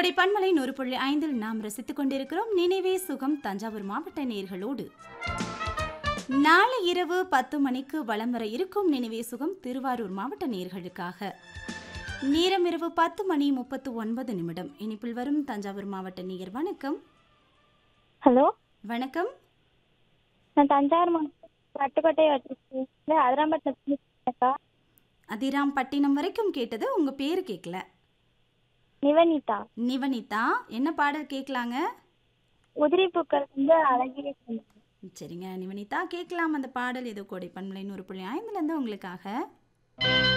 கொடை பன்மலை நூறு புள்ளி ஐந்தில் நாம் ரசித்துக் கொண்டிருக்கிறோம் நினைவே சுகம் தஞ்சாவூர் மாவட்ட நேர்களோடு நாளை இரவு பத்து மணிக்கு வலம் வர இருக்கும் நினைவே சுகம் திருவாரூர் மாவட்ட நேர்களுக்காக நேரம் இரவு பத்து மணி முப்பத்து ஒன்பது நிமிடம் இனிப்பில் வரும் தஞ்சாவூர் மாவட்ட நேயர் வணக்கம் ஹலோ வணக்கம் நான் தஞ்சாவூர் மாவட்டம் பட்டுக்கோட்டை வச்சிருக்கேன் அதிராம்பட்டினத்துக்கா அதிராம்பட்டினம் வரைக்கும் கேட்டது உங்க பேரு கேட்கல நிவனிதா நிவனிதா என்ன பாடல் கேட்கலாங்க உதிரி பூக்கள் வந்து அழகிய சொந்தம். சரிங்க நிவனிதா கேட்கலாம் அந்த பாடல் ஏதோ கோடை பண்பலை நூறு புள்ளி ஐந்துலேருந்து உங்களுக்காக